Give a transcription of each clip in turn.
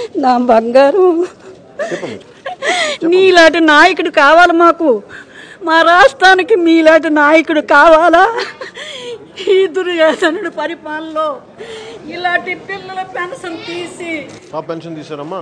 నా బంగారు చెప్పండి నీలాంటి నాయకుడు కావాలి మాకు మా రాష్ట్రానికి మీలాంటి నాయకుడు కావాలా ఈ దుర్యోధనుడు పరిపాలనలో ఇలాంటి పిల్లల పెన్షన్ తీసి పాప పెన్షన్ తీసారమ్మా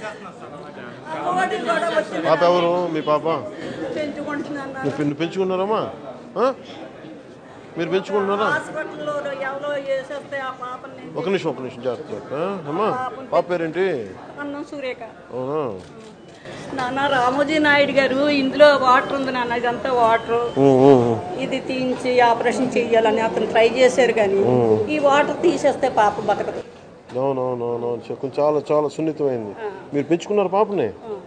అమ్మఒడి కూడా వచ్చింది పాప ఎవరు మీ పాప పెంచుకుంటున్నాను మీరు పెన్- పెంచుకున్నారమ్మా ఆ? మీరు పెంచుకుంటున్నారా హాస్పిటల్లో ఎవరో వేసేస్తే ఆ పాపని ఒక నిమిషం ఒక నిమిషం జాగ్రత్త జాగ్రత్త. ఆ? అమ్మా పాప పేరేంటి అన్నం సూర్యక అవునా నాన్న రామోజీ నాయుడు గారు ఇందులో వాటర్ ఉంది నాన్న ఇదంతా వాటర్ ఊ, ఊ, ఊ. ఇది తీయించి ఆపరేషన్ చెయ్యాలని అతను ట్రై చేశారు కానీ ఈ వాటర్ తీసేస్తే పాప బతకదు అవునవునవును కొంచెం చాలా చాలా సున్నితమైంది మీరు పెంచుకున్నారు పాపని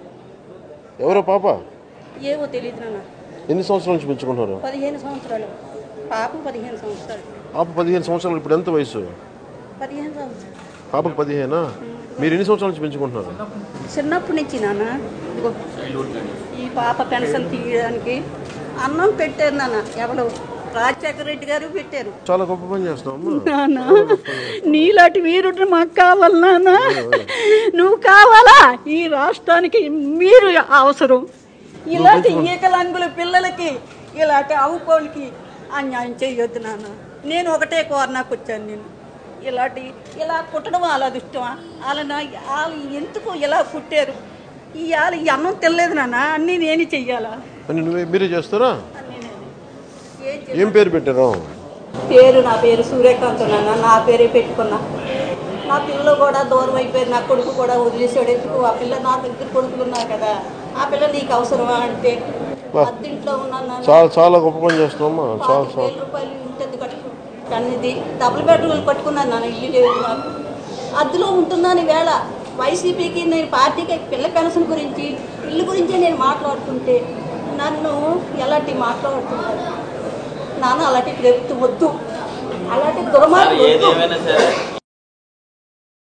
ఎవరో పాప ఏమో తెలియదు నాన్న ఎన్ని సంవత్సరాల నుంచి పెంచుకుంటున్నారు పదిహేను సంవత్సరాలు పాప పదిహేను సంవత్సరాలు పాప పదిహేను సంవత్సరాలు ఇప్పుడు ఎంత వయసు పదిహేను సంవత్సరాలు పాపకు పదిహేనా మీరు ఎన్ని సంవత్సరాల నుంచి పెంచుకుంటున్నారు చిన్నప్పటి నుంచి నాన్న ఇదిగో ఈ పాప పెన్షన్ తీయడానికి అన్నం పెట్టారు నాన్న ఎవరు రాజశేఖర రెడ్డి గారు పెట్టారు చాలా గొప్ప పని చేస్తావు అమ్మా నాన్న నీలాంటి వీరుడు మాకు కావాలి నాన్న నువ్వు కావాలా ఈ రాష్ట్రానికి మీరు అవసరం ఇలాంటి ఈకలంగుల పిల్లలకి ఇలాంటి అవుకోళ్ళకి అన్యాయం చేయొద్దు నాన్న నేను ఒకటే కోరనాకు వచ్చాను నేను ఇలాంటి ఇలా కుట్టడం వాళ్ళ అదృష్టమా వాళ్ళని వాళ్ళు ఎందుకు ఇలా కుట్టారు ఈ వాళ్ళు ఈ అన్నం తినలేదు నాన్న అన్నీ నేనే చెయ్యాలా అని నువ్వే మీరే చేస్తారా అన్నీ నేనే. ఏం చెయ్యాలి? ఏం పేరు పెట్టారు పేరు నా పేరు సూర్యకాంత్ నాన్న నా పేరే పెట్టుకున్నా నా పిల్లలు కూడా దూరం అయిపోయారు నా కొడుకు కూడా వదిలేసాడు ఎందుకు ఆ పిల్ల నా దగ్గర కొడుకులు ఉన్నారు కదా ఆ పిల్ల నీకు అవసరమా అంటే అద్దీంట్లో ఉన్నాను నాన్న. చాలా చాలా గొప్ప పని చేస్తావమ్మా చాలా పాతిక వేల రూపాయలు ఉంటుంది కట్టుకు కానీ ఇది డబుల్ బెడ్రూమ్ కట్టుకున్నాను నాన్న ఇల్లు లేదు నాకు అద్దెలో ఉంటున్నాను ఈవేళ వైసీపీకి నేను పార్టీకి పిల్ల పెన్షన్ గురించి ఇల్లు గురించి నేను మాట్లాడుతుంటే నన్ను ఎలాంటి మాట్లాడుతున్నారు నాన్న అలాంటి చెప్తూ వద్దు అలాంటి దుర్మార్గం వద్దు ఏదేమైనా సరే